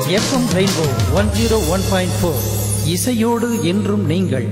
FM rainbow one zero one point four இசையோடு என்றும் நீங்கள்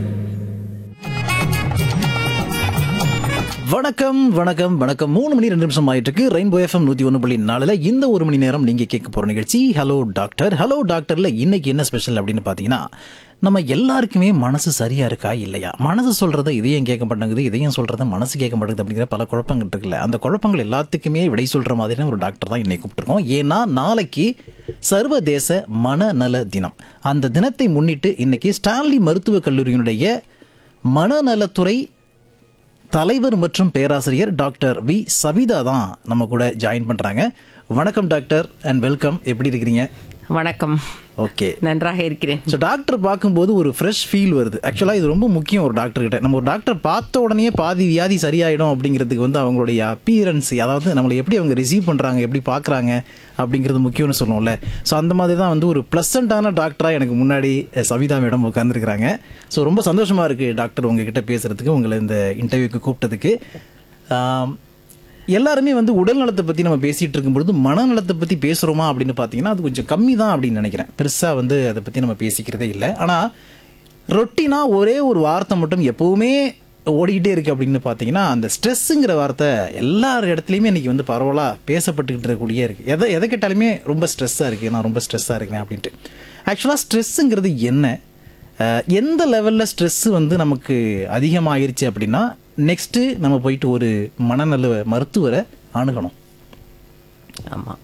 வணக்கம் வணக்கம் வணக்கம் மூணு மணி ரெண்டு நிமிஷம் ஆயிட்டு இருக்கு ரெயின்போ எஃப்எம் நூத்தி ஒன்று புள்ளி நாலுல இந்த ஒரு மணி நேரம் நீங்க கேட்க போற நிகழ்ச்சி ஹலோ டாக்டர் ஹலோ டாக்டர்ல இன்னைக்கு என்ன ஸ்பெஷல் அப்படின்னு பாத்தீங்கன்னா நம்ம எல்லாருக்குமே மனசு சரியா இருக்கா இல்லையா மனசு சொல்றத இதையும் கேட்க மாட்டேங்குது இதையும் சொல்றத மனசு கேட்க மாட்டேங்குது அப்படிங்கிற பல குழப்பங்கள் இருக்குல்ல அந்த குழப்பங்கள் எல்லாத்துக்குமே விடை சொல்ற மாதிரியான ஒரு டாக்டர் தான் இன்னைக்கு கூப்பிட்டுருக்கோம் ஏன்னா நாளைக்கு சர்வதேச மனநல தினம் அந்த தினத்தை முன்னிட்டு இன்னைக்கு ஸ்டான்லி மருத்துவக் கல்லூரியினுடைய மனநலத்துறை தலைவர் மற்றும் பேராசிரியர் டாக்டர் வி சபிதா தான் நம்ம கூட ஜாயின் பண்றாங்க வணக்கம் டாக்டர் அண்ட் வெல்கம் எப்படி இருக்கிறீங்க வணக்கம் ஓகே நன்றாக இருக்கிறேன் ஸோ டாக்டர் பார்க்கும்போது ஒரு ஃப்ரெஷ் ஃபீல் வருது ஆக்சுவலாக இது ரொம்ப முக்கியம் ஒரு டாக்டர் கிட்ட நம்ம ஒரு டாக்டர் பார்த்த உடனே பாதி வியாதி சரியாயிடும் அப்படிங்கிறதுக்கு வந்து அவங்களுடைய அப்பியரன்ஸ் அதாவது நம்மளை எப்படி அவங்க ரிசீவ் பண்ணுறாங்க எப்படி பார்க்குறாங்க அப்படிங்கிறது முக்கியம்னு சொல்லுவோம்ல ஸோ அந்த மாதிரி தான் வந்து ஒரு ப்ளசண்ட்டான டாக்டராக எனக்கு முன்னாடி அஹ், சவிதா மேடம் உட்காந்துருக்குறாங்க ஸோ ரொம்ப சந்தோஷமாக இருக்குது டாக்டர் உங்ககிட்ட பேசுகிறதுக்கு உங்களை இந்த இன்டர்வியூக்கு கூப்பிட்டதுக்கு ஆம், எல்லாருமே வந்து உடல் நலத்தை பற்றி நம்ம பேசிகிட்டு இருக்கும்பொழுது மனநலத்தை பற்றி பேசுகிறோமா அப்படின்னு பார்த்தீங்கன்னா அது கொஞ்சம் கம்மி தான் அப்படின்னு நினைக்கிறேன் பெருசாக வந்து அதை பற்றி நம்ம பேசிக்கிறதே இல்லை ஆனால் ரொட்டீனாக ஒரே ஒரு வார்த்தை மட்டும் எப்போவுமே ஓடிக்கிட்டே இருக்கு அப்படின்னு பார்த்தீங்கன்னா அந்த ஸ்ட்ரெஸ்ஸுங்கிற வார்த்தை எல்லார் இடத்துலையுமே இன்னைக்கு வந்து பரவலாக பேசப்பட்டுக்கிட்டு இருக்கக்கூடிய இருக்கு எதை எதை கேட்டாலுமே ரொம்ப ஸ்ட்ரெஸ்ஸாக இருக்கு நான் ரொம்ப ஸ்ட்ரெஸ்ஸாக இருக்கேன் அப்படின்ட்டு ஆக்சுவலாக ஸ்ட்ரெஸ்ஸுங்கிறது என்ன அஹ், எந்த லெவலில் ஸ்ட்ரெஸ்ஸு வந்து நமக்கு அதிகமாகிருச்சு அப்படின்னா நெக்ஸ்ட்டு நம்ம போயிட்டு ஒரு மனநல மருத்துவரை அணுகணும் ஆமாம்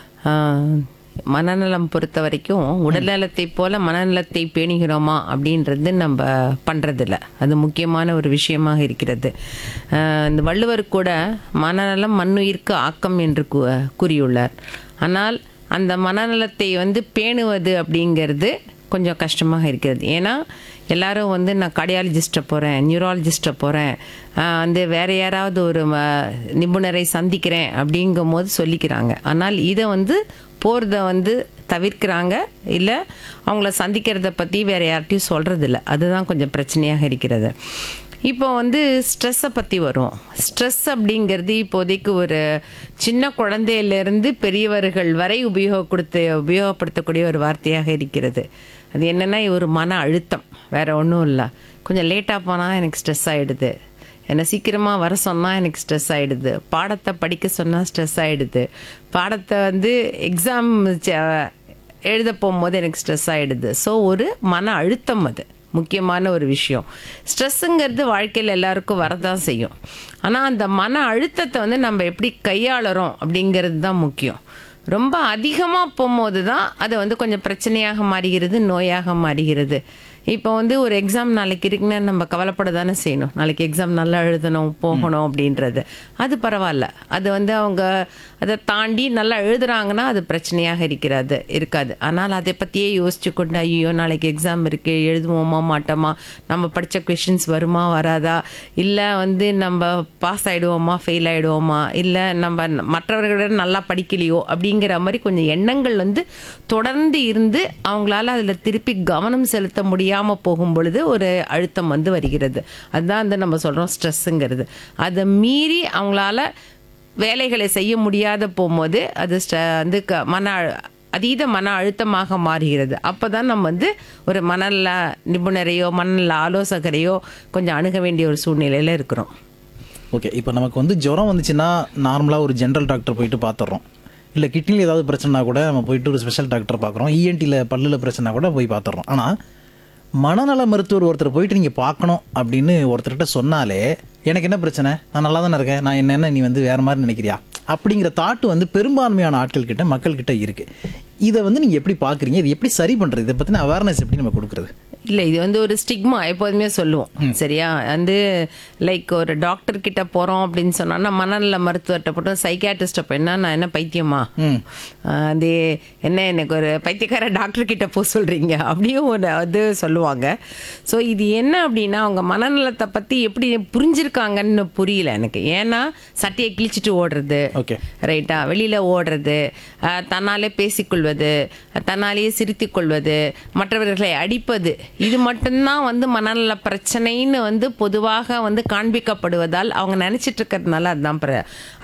மனநலம் பொறுத்த வரைக்கும் உடல்நலத்தை போல மனநலத்தை பேணுகிறோமா அப்படின்றது நம்ம பண்றதில்ல அது முக்கியமான ஒரு விஷயமாக இருக்கிறது ஆஹ் இந்த வள்ளுவர் கூட மனநலம் மண்ணுயிர்க்கு ஆக்கம் என்று கூ- கூறியுள்ளார் ஆனால் அந்த மனநலத்தை வந்து பேணுவது அப்படிங்கிறது கொஞ்சம் கஷ்டமாக இருக்கிறது ஏன்னா எல்லாரும் வந்து நான் கார்டியாலஜிஸ்ட்டை போகிறேன் நியூராலஜிஸ்ட்டை போகிறேன் வந்து வேற யாராவது ஒரு ம- நிபுணரை சந்திக்கிறேன் அப்படிங்கும் போது சொல்லிக்கிறாங்க ஆனால் இதை வந்து போகிறத வந்து தவிர்க்கிறாங்க இல்லை அவங்கள சந்திக்கிறத பற்றி வேற யார்கிட்டையும் சொல்கிறதில்ல அதுதான் கொஞ்சம் பிரச்சனையாக இருக்கிறது இப்போ வந்து ஸ்ட்ரெஸ்ஸை பற்றி வரும் ஸ்ட்ரெஸ் அப்படிங்கிறது இப்போதைக்கு ஒரு சின்ன குழந்தையிலேருந்து பெரியவர்கள் வரை உபயோகப்படுத்த உபயோகப்படுத்தக்கூடிய ஒரு வார்த்தையாக இருக்கிறது அது என்னென்னா ஒரு மன அழுத்தம் வேற ஒன்றும் இல்லை கொஞ்சம் லேட்டாக போனால் எனக்கு ஸ்ட்ரெஸ் ஆகிடுது என்னை சீக்கிரமாக வர சொன்னால் எனக்கு ஸ்ட்ரெஸ் ஆகிடுது பாடத்தை படிக்க சொன்னால் ஸ்ட்ரெஸ் ஆகிடுது பாடத்தை வந்து எக்ஸாம் எழுத போகும்போது எனக்கு ஸ்ட்ரெஸ் ஆகிடுது ஸோ ஒரு மன அழுத்தம் அது முக்கியமான ஒரு விஷயம் ஸ்ட்ரெஸ்ஸுங்கிறது வாழ்க்கையில் எல்லாருக்கும் வரதான் செய்யும் ஆனால் அந்த மன அழுத்தத்தை வந்து நம்ம எப்படி கையாளுறோம் அப்படிங்கிறது தான் முக்கியம் ரொம்ப அதிகமாக போகும்போது தான் அது வந்து கொஞ்சம் பிரச்சனையாக மாறுகிறது நோயாக மாறுகிறது இப்போ வந்து ஒரு எக்ஸாம் நாளைக்கு இருக்குன்னு நம்ம கவலைப்பட தானே செய்யணும் நாளைக்கு எக்ஸாம் நல்லா எழுதணும் போகணும் அப்படின்றது அது பரவாயில்ல அது வந்து அவங்க அதை தாண்டி நல்லா எழுதுறாங்கன்னா அது பிரச்சனையாக இருக்கிறது இருக்காது ஆனால் அதை பற்றியே யோசிச்சு கொண்டு ஐயோ நாளைக்கு எக்ஸாம் இருக்கு எழுதுவோமா மாட்டோமா நம்ம படித்த கொஷின்ஸ் வருமா வராதா இல்லை வந்து நம்ம பாஸ் ஆகிடுவோமா ஃபெயில் ஆகிடுவோமா இல்லை நம்ம மற்றவர்களை நல்லா படிக்கலையோ அப்படிங்கிற மாதிரி கொஞ்சம் எண்ணங்கள் வந்து தொடர்ந்து இருந்து அவங்களால அதில் திருப்பி கவனம் செலுத்த முடியாமல் போகும் பொழுது ஒரு அழுத்தம் வந்து வருகிறது அதுதான் வந்து நம்ம சொல்கிறோம் ஸ்ட்ரெஸ்ஸுங்கிறது அதை மீறி அவங்களால வேலைகளை செய்ய முடியாத போகும்போது அது ஸ்ட- வந்து க- மன அழு- அதீத மன அழுத்தமாக மாறுகிறது அப்போ தான் நம்ம வந்து ஒரு மனநல நிபுணரையோ மனநல ஆலோசகரையோ கொஞ்சம் அணுக வேண்டிய ஒரு சூழ்நிலையில் இருக்கிறோம் ஓகே இப்போ நமக்கு வந்து ஜுரம் வந்துச்சுன்னா நார்மலாக ஒரு ஜென்ரல் டாக்டர் போயிட்டு பார்த்துடுறோம் இல்லை கிட்னியில் ஏதாவது பிரச்சனைனா கூட நம்ம போயிட்டு ஒரு ஸ்பெஷல் டாக்டர் பார்க்குறோம் இஎன்டியில் பல்லில் பிரச்சனை கூட போய் பார்த்துடுறோம் ஆனால் மனநல மருத்துவர் ஒருத்தர் போயிட்டு நீங்கள் பார்க்கணும் அப்படின்னு ஒருத்தர்கிட்ட சொன்னாலே எனக்கு என்ன பிரச்சனை நான் நல்லா தானே இருக்கேன் நான் என்னென்ன நீ வந்து வேறு மாதிரி நினைக்கிறியா அப்படிங்கிற தாட்டு வந்து பெரும்பான்மையான ஆட்கள் கிட்ட மக்கள் கிட்ட இருக்கு இதை வந்து நீங்கள் எப்படி பார்க்குறீங்க இது எப்படி சரி பண்ணுறது இதை பற்றின அவேர்னஸ் எப்படி நம்ம கொடுக்குறது இல்லை இது வந்து ஒரு ஸ்டிக்மா எப்போதுமே சொல்லுவோம் சரியா வந்து லைக் ஒரு டாக்டர் கிட்ட போகிறோம் அப்படின்னு சொன்னோன்னா மனநல மருத்துவர்கிட்ட போட்டோம் சைக்காட்ரிஸ்ட்டை போயினா நான் என்ன பைத்தியமா ஆஹ் அது என்ன எனக்கு ஒரு பைத்தியக்கார டாக்டர் கிட்ட போக சொல்கிறீங்க அப்படியும் ஒரு அது சொல்லுவாங்க ஸோ இது என்ன அப்படின்னா அவங்க மனநலத்தை பற்றி எப்படி புரிஞ்சிருக்காங்கன்னு புரியல எனக்கு ஏன்னா சட்டையை கிழிச்சிட்டு ஓடுறது ஓகே ரைட்டா வெளியில ஓடுறது அஹ், தன்னாலே பேசிக்கொள்வது தன்னாலேயே சிரித்துக் கொள்வது மற்றவர்களை அடிப்பது இது மட்டும்தான் வந்து மனநல பிரச்சனைன்னு வந்து பொதுவாக வந்து காண்பிக்கப்படுவதால் அவங்க நினைச்சிட்டு இருக்கிறதுனால அதுதான் பிர-